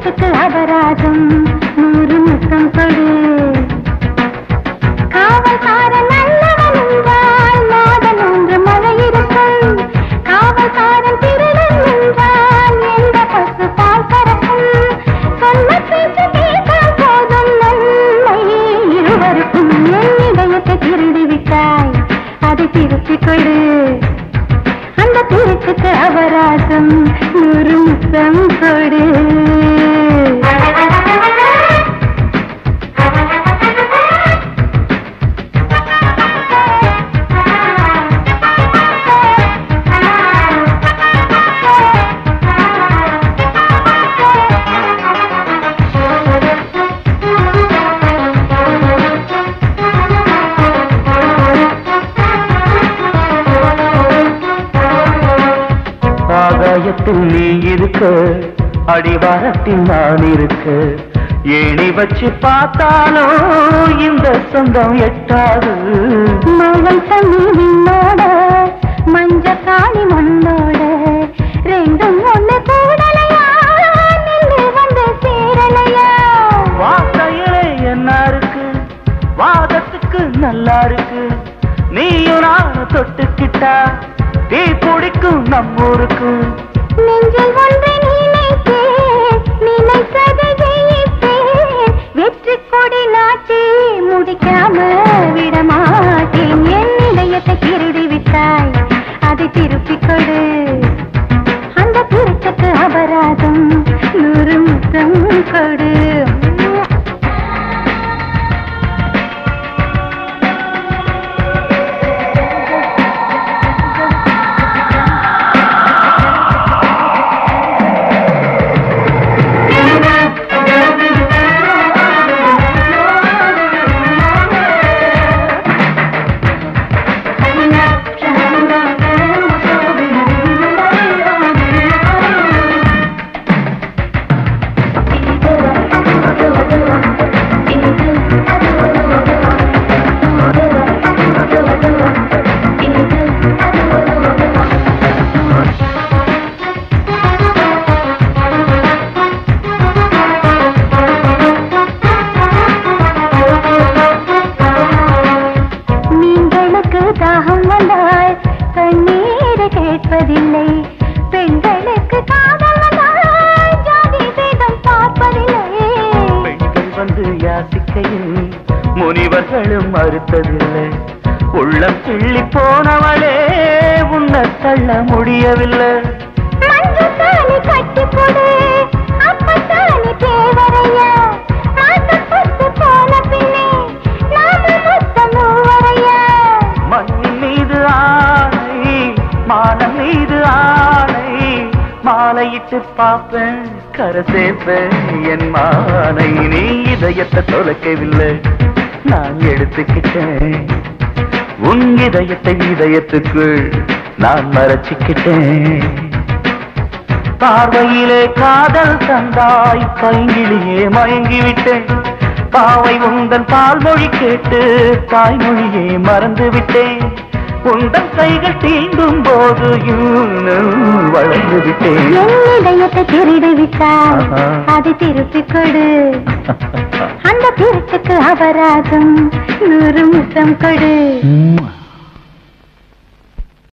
திருட்டுக்கு அபராதம் நூறு முத்தம் கொடு காவல்காரன் நல்லவன் என்றால் மாதம் ஒன்று மழை இருக்கும் காவல்காரன் திருடன் என்றால் எந்த பசு பால் பறக்கும் சொன்ன பேச்சு கேட்டால் போதும் நன்மை இருவருக்கும் என் இதயத்தை திருடி விட்டாய் அதை திருப்பிக் கொடு அந்த திருட்டுக்கு அபராதம் நூறு முத்தம் கொடு ஆகாயத்தில் நீ இருக்க அடிவாரத்தில் நான் இருக்க ஏணி வச்சு பார்த்தாலும் இந்த சொந்தம் எட்டாது மழை தண்ணி விண்ணோட மஞ்ச காணி மண்ணோட ரெண்டும் ஒண்ணு கூடலையா நின்று வந்து சேரலையா வார்த்தையிலே என்ன இருக்கு வாதத்துக்கு நல்லா இருக்கு நீயும் நானும் தொட்டுக்கிட்டா தீ பிடிக்கும் நம்மூருக்கு நெஞ்சில் ஒன்றை நினைத்தேன் நினைத்ததை ஜெயித்தேன் வெற்றி கொடி நாட்டி முடிக்காம விடமாட்டேன் என் இதயத்தை திருடி விட்டாய் அதை திருப்பிக் கொடு அந்த திருச்சக்கு அபராதம் நூறு முத்தம் கொடு மீன்களுக்கு தாகம் வந்தால் தண்ணீரை கேட்பதில்லை பெண்களுக்கு காதல் வந்தால் ஜாதி பேதம் பார்ப்பதில்லை பெண்கள் வந்து யாசிக்கையில் முனிவர்களும் மறுத்ததில்லை உள்ளம் கிள்ளி போனவளே உன்னை தள்ள முடியவில்லை மஞ்சத்தானி கட்டி போடு அப்பத்தானி தேவரையா மாட்டு பத்து போன பின்னே நாம மொத்தம் மூவரையா மண்ணின் மீது ஆணை மானம் மீது ஆணை மாலையிட்டு பார்ப்பேன் கரை சேர்ப்பேன் என் மானை நீ இதயத்தை தொலைக்கவில்லை நான் எடுத்துக்கிட்டேன் உன் இதயத்தை இதயத்துக்குள் நான் மறைச்சிக்கிட்டேன் பார்வையிலே காதல் தந்தாய் பைங்கிலியே மயங்கிவிட்டேன் பாவை உந்தன் பால்மொழி கேட்டு தாய்மொழியே மறந்து விட்டேன் உந்தன் கைகள் தீண்டும் போது இன்னும் வளர்ந்து விட்டேன் என் இதயத்தை திருடி விட்டால் ஆஹா. அதை திருப்பிக் கொடு அந்த திருட்டுக்கு அபராதம் நூறு முத்தம் கொடு ம்ம்.